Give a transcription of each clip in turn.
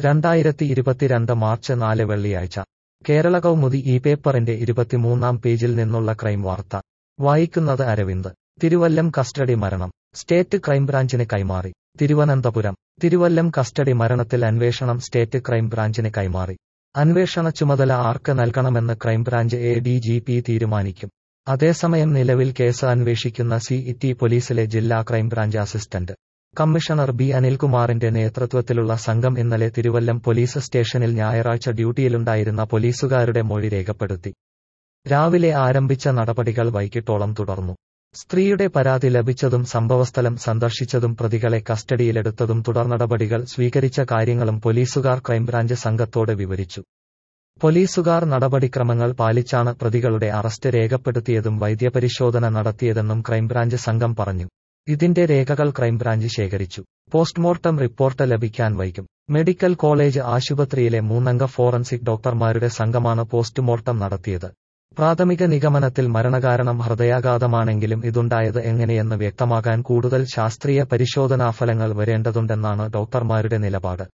രണ്ടായിരത്തി ഇരുപത്തിരണ്ട് മാർച്ച് നാല് വെള്ളിയാഴ്ച കേരള കൗമുദി ഈ പേപ്പറിന്റെ ഇരുപത്തിമൂന്നാം പേജിൽ നിന്നുള്ള ക്രൈം വാർത്ത വായിക്കുന്നത് അരവിന്ദ് തിരുവല്ലം കസ്റ്റഡി മരണം സ്റ്റേറ്റ് ക്രൈംബ്രാഞ്ചിന് കൈമാറി തിരുവനന്തപുരം തിരുവല്ലം കസ്റ്റഡി മരണത്തിൽ അന്വേഷണം സ്റ്റേറ്റ് ക്രൈംബ്രാഞ്ചിന് കൈമാറി അന്വേഷണ ചുമതല ആർക്ക് നൽകണമെന്ന് crime branch A D G P തീരുമാനിക്കും അതേസമയം നിലവിൽ കേസ് അന്വേഷിക്കുന്ന സി ടി പോലീസിലെ ജില്ലാ ക്രൈംബ്രാഞ്ച് അസിസ്റ്റന്റ് കമ്മീഷണർ ബി അനിൽകുമാറിന്റെ നേതൃത്വത്തിലുള്ള സംഘം ഇന്നലെ തിരുവല്ലം പോലീസ് സ്റ്റേഷനിൽ ഞായറാഴ്ച ഡ്യൂട്ടിയിലുണ്ടായിരുന്ന പോലീസുകാരുടെ മൊഴി രേഖപ്പെടുത്തി രാവിലെ ആരംഭിച്ച നടപടികൾ വൈകിട്ടോളം തുടർന്നു സ്ത്രീയുടെ പരാതി ലഭിച്ചതും സംഭവസ്ഥലം സന്ദർശിച്ചതും പ്രതികളെ കസ്റ്റഡിയിലെടുത്തതും തുടർനടപടികൾ സ്വീകരിച്ച കാര്യങ്ങളും പോലീസുകാർ ക്രൈംബ്രാഞ്ച് സംഘത്തോട് വിവരിച്ചു പോലീസുകാർ നടപടിക്രമങ്ങൾ പാലിച്ചാണ് പ്രതികളുടെ അറസ്റ്റ് രേഖപ്പെടുത്തിയതും വൈദ്യപരിശോധന നടത്തിയതെന്നും ക്രൈംബ്രാഞ്ച് സംഘം പറഞ്ഞു ഇതിന്റെ രേഖകൾ ക്രൈംബ്രാഞ്ച് ശേഖരിച്ചു പോസ്റ്റ്മോർട്ടം റിപ്പോർട്ട് ലഭിക്കാൻ വൈകും മെഡിക്കൽ കോളേജ് ആശുപത്രിയിലെ മൂന്നംഗ ഫോറൻസിക് ഡോക്ടർമാരുടെ സംഘമാണ് പോസ്റ്റ്മോർട്ടം നടത്തിയത് പ്രാഥമിക നിഗമനത്തിൽ മരണകാരണം ഹൃദയാഘാതമാണെങ്കിലും ഇതുണ്ടായത് എങ്ങനെയെന്ന് വ്യക്തമാകാൻ കൂടുതൽ ശാസ്ത്രീയ പരിശോധനാഫലങ്ങൾ വരേണ്ടതുണ്ടെന്നാണ് ഡോക്ടർമാരുടെ നിലപാട്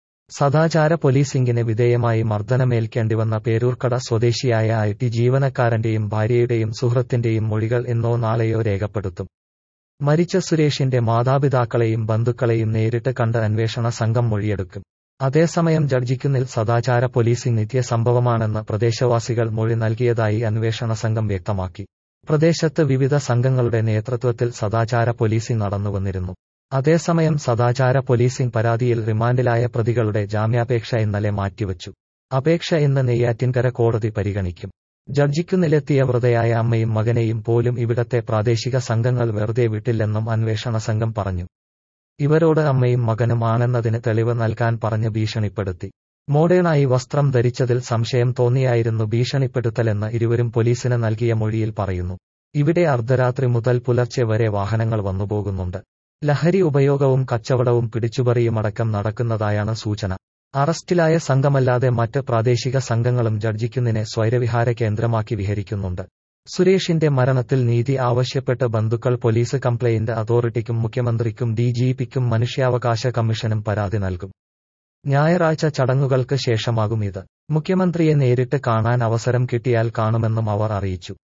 സദാചാര പോലീസിംഗിന് വിധേയമായി മർദ്ദനമേൽക്കേണ്ടിവന്ന പേരൂർക്കട സ്വദേശിയായ ഐ ടി ജീവനക്കാരന്റെയും ഭാര്യയുടെയും സുഹൃത്തിന്റെയും മൊഴികൾ ഇന്നോ നാളെയോ രേഖപ്പെടുത്തും മരിച്ച സുരേഷിന്റെ മാതാപിതാക്കളെയും ബന്ധുക്കളെയും നേരിട്ട് കണ്ട് അന്വേഷണ സംഘം മൊഴിയെടുക്കും അതേസമയം ജഡ്ജിക്കുന്നിൽ സദാചാര പോലീസിംഗ് നിത്യസംഭവമാണെന്ന് പ്രദേശവാസികൾ മൊഴി നൽകിയതായി അന്വേഷണ സംഘം വ്യക്തമാക്കി പ്രദേശത്ത് വിവിധ സംഘങ്ങളുടെ നേതൃത്വത്തിൽ സദാചാര പോലീസിംഗ് നടന്നുവന്നിരുന്നു അതേസമയം സദാചാര പോലീസിംഗ് പരാതിയിൽ റിമാൻഡിലായ പ്രതികളുടെ ജാമ്യാപേക്ഷ ഇന്നലെ മാറ്റിവച്ചു അപേക്ഷ ഇന്ന് നെയ്യാറ്റിൻകര കോടതി പരിഗണിക്കും ജഡ്ജിക്കുന്നിലെത്തിയ വൃതയായ അമ്മയും മകനെയും പോലും ഇവിടത്തെ പ്രാദേശിക സംഘങ്ങൾ വെറുതെ വിട്ടില്ലെന്നും അന്വേഷണ സംഘം പറഞ്ഞു ഇവരോട് അമ്മയും മകനും ആണെന്നതിന് തെളിവ് നൽകാൻ പറഞ്ഞ് ഭീഷണിപ്പെടുത്തി മോഡേണായി വസ്ത്രം ധരിച്ചതിൽ സംശയം തോന്നിയായിരുന്നു ഭീഷണിപ്പെടുത്തലെന്ന് ഇരുവരും പോലീസിന് നൽകിയ മൊഴിയിൽ പറയുന്നു ഇവിടെ അർദ്ധരാത്രി മുതൽ പുലർച്ചെ വരെ വാഹനങ്ങൾ വന്നുപോകുന്നുണ്ട് ലഹരി ഉപയോഗവും കച്ചവടവും പിടിച്ചുപറിയുമടക്കം നടക്കുന്നതായാണ് സൂചന അറസ്റ്റിലായ സംഘമല്ലാതെ മറ്റ് പ്രാദേശിക സംഘങ്ങളും ജഡ്ജിക്കുന്നിനെ സ്വൈരവിഹാര കേന്ദ്രമാക്കി വിഹരിക്കുന്നുണ്ട് സുരേഷിന്റെ മരണത്തിൽ നീതി ആവശ്യപ്പെട്ട് ബന്ധുക്കൾ പോലീസ് കംപ്ലയിന്റ് അതോറിറ്റിക്കും മുഖ്യമന്ത്രിക്കും ഡിജിപിക്കും മനുഷ്യാവകാശ കമ്മീഷനും പരാതി നൽകും ഞായറാഴ്ച ചടങ്ങുകൾക്ക് ശേഷമാകും ഇത് മുഖ്യമന്ത്രിയെ നേരിട്ട് കാണാൻ അവസരം കിട്ടിയാൽ കാണുമെന്നും അവർ അറിയിച്ചു